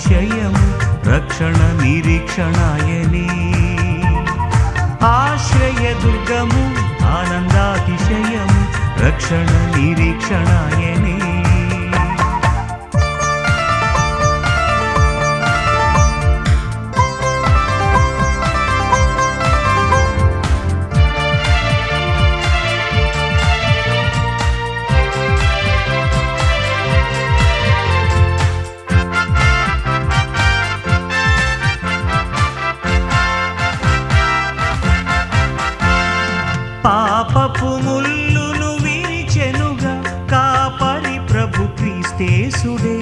ఆనందాతిశయము రక్షణ నిరీక్షణాయనే ఆశ్రయదుర్గము ఆనందాతిశయము రక్షణ నిరీక్షణాయనే పాపపు ముల్లును విరిచెనుగా కాపరి ప్రభు క్రీస్తేసుడే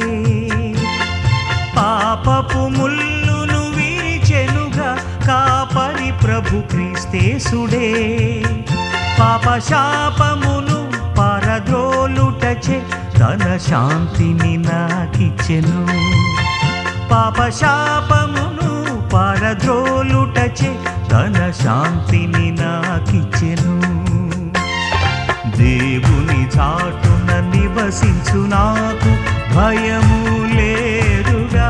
పాపపు ముల్లును విరిచెనుగా కాపరి ప్రభు క్రీస్తేసుడే పాప శాపమును పరద్రోలుటచే తన శాంతిని నాకిచ్చెను పాప శాపమును పరద్రోలుటచే తన శాంతిని నాకిచ్చెను దేవుని చాటున నివసించు నాకు భయము లేదుగా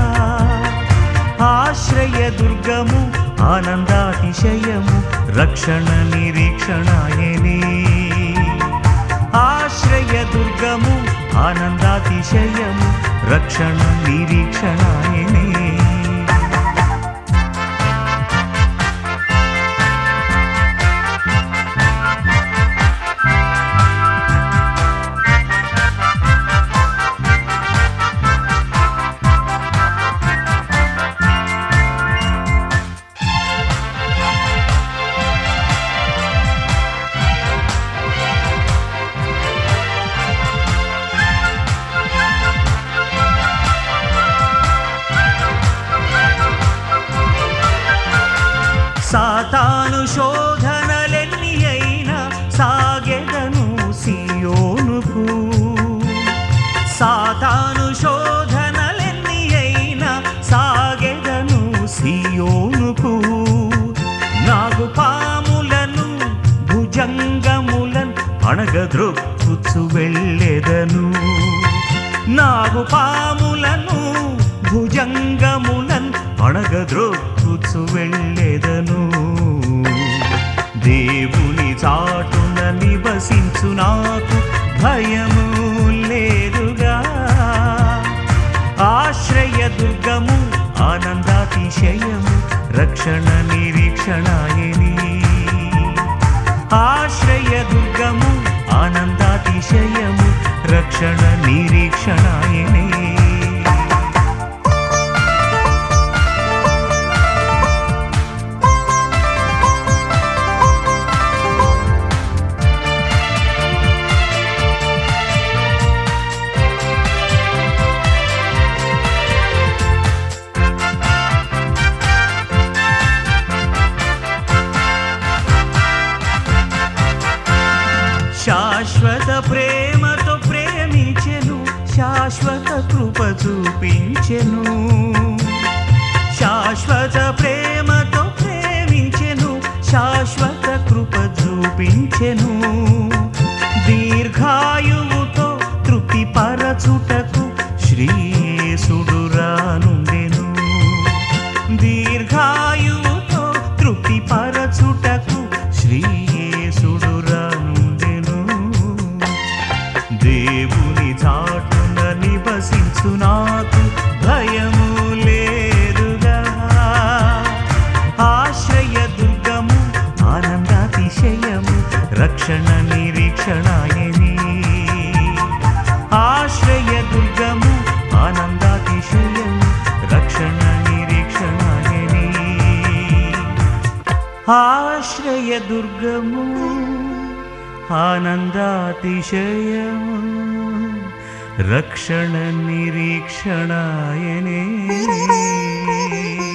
ఆశ్రయ దుర్గము ఆనందాతిశయము రక్షణ నిరీక్షణాయనే ఆశ్రయ దుర్గము ఆనందాతిశయము రక్షణ నిరీక్షణాయనే సాతాను శోధనలెన్ని అయినా సాగెదను సియోనుకు సాతాను శోధనలెన్ని అయినా సాగెదను సియోనుకు నాగు పాములను భుజంగములను అణగద్రొక్కుచు వెళ్ళెదను నాగు పాములను భుజంగములను అణగద్రొక్కుచు వెళ్ళెదను దేవుని చాటున నివసించు నాకు భయము లేదుగా ఆశ్రయ దుర్గము ఆనందాతిశయము రక్షణ నిరీక్షణాయని ఆశ్రయ దుర్గము ఆనందాతిశయము రక్షణ నిరీక్షణాయనే శాశ్వత ప్రేమతో ప్రేమించెను శాశ్వత కృప చూపించెను శాశ్వత ప్రేమతో ప్రేమించెను శాశ్వత కృప చూపించెను దీర్ఘాయువుతో తృప్తి పరచుటకు శ్రీయేసుడు రానుండెను దీర్ఘాయువుతో తృప్తి పరచుటకు శ్రీయేసుడు రానుండెను దేవుని చాటున నివసించు నాకు భయము లేదుగా ఆశ్రయ దుర్గము ఆనందాతిశయము రక్షణ నిరీక్షణాయని ఆశ్రయ దుర్గము ఆనందాతిశయము రక్షణ నిరీక్షణాయని ఆశ్రయ దుర్గము ఆనందాతిశయము రక్షణ నిరీక్షణాయనే